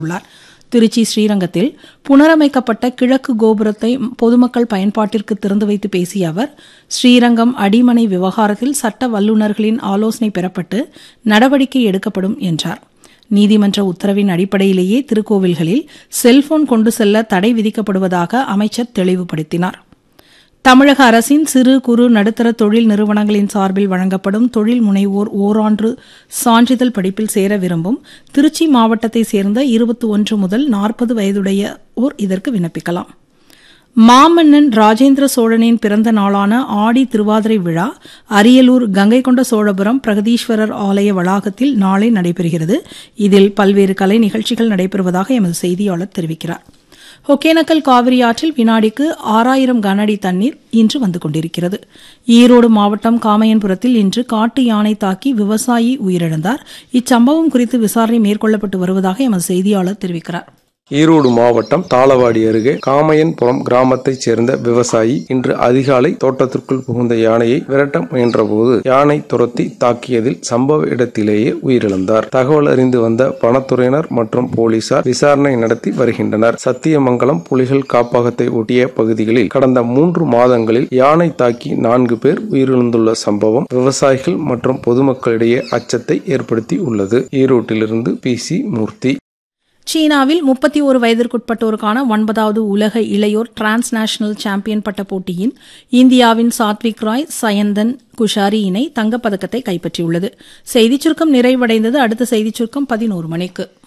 உள்ளார் திருச்சி ஸ்ரீரங்கத்தில் புனரமைக்கப்பட்ட கிழக்கு கோபுரத்தை பொதுமக்கள் பயன்பாட்டிற்கு திறந்து வைத்து பேசிய அவர் ஸ்ரீரங்கம் அடிமனை விவகாரத்தில் சட்ட வல்லுநர்களின் ஆலோசனை பெறப்பட்டு நடவடிக்கை எடுக்கப்படும் என்றார் நீதிமன்ற உத்தரவின் அடிப்படையிலேயே திருக்கோவில்களில் செல்போன் கொண்டு செல்ல தடை விதிக்கப்படுவதாக அமைச்சர் தெளிவுபடுத்தினார் தமிழக அரசின் சிறு குறு நடுத்தர தொழில் நிறுவனங்களின் சார்பில் வழங்கப்படும் தொழில் முனைவோர் ஓராண்டு சான்றிதழ் படிப்பில் சேர விரும்பும் திருச்சி மாவட்டத்தைச் சேர்ந்த இருபத்தி ஒன்று முதல் நாற்பது வயதுடையோர் இதற்கு விண்ணப்பிக்கலாம் மாமன்னன் ராஜேந்திர சோழனின் பிறந்த நாளான ஆடி திருவாதிரை விழா அரியலூர் கங்கை கொண்ட சோழபுரம் பிரகதீஸ்வரர் ஆலய வளாகத்தில் நாளை நடைபெறுகிறது இதில் பல்வேறு கலை நிகழ்ச்சிகள் நடைபெறுவதாக எமது செய்தியாளர் தெரிவிக்கிறார் ஒகேனக்கல் காவிரி ஆற்றில் வினாடிக்கு ஆறாயிரம் கனஅடி தண்ணீர் இன்று வந்து கொண்டிருக்கிறது ஈரோடு மாவட்டம் காமையன்புரத்தில் இன்று காட்டு யானை தாக்கி விவசாயி உயிரிழந்தார் இச்சம்பவம் குறித்து விசாரணை மேற்கொள்ளப்பட்டு வருவதாக எமது செய்தியாளர் தெரிவிக்கிறார் ஈரோடு மாவட்டம் தாளவாடி அருகே காமையன்புரம் கிராமத்தைச் சேர்ந்த விவசாயி இன்று அதிகாலை தோட்டத்திற்குள் புகுந்த யானையை விரட்ட முயன்றபோது யானை துரத்தி தாக்கியதில் சம்பவ இடத்திலேயே உயிரிழந்தார் தகவல் அறிந்து வந்த வனத்துறையினர் மற்றும் போலீசார் விசாரணை நடத்தி வருகின்றனர் சத்தியமங்கலம் புலிகள் காப்பகத்தை ஒட்டிய பகுதிகளில் கடந்த மூன்று மாதங்களில் யானை தாக்கி நான்கு பேர் உயிரிழந்துள்ள சம்பவம் விவசாயிகள் மற்றும் பொதுமக்களிடையே அச்சத்தை ஏற்படுத்தி உள்ளது ஈரோட்டிலிருந்து பி சி மூர்த்தி சீனாவில் முப்பத்தி ஒரு வயதிற்குட்பட்டோருக்கான ஒன்பதாவது உலக இளையோர் டிரான்ஸ் நேஷனல் சாம்பியன் பட்ட போட்டியின் இந்தியாவின் சாத்விக் ராய் சயந்தன் குஷாரி இணை தங்கப்பதக்கத்தை கைப்பற்றியுள்ளது செய்திச் சுருக்கம் நிறைவடைந்தது அடுத்த செய்திச் சுருக்கம் பதினோரு மணிக்கு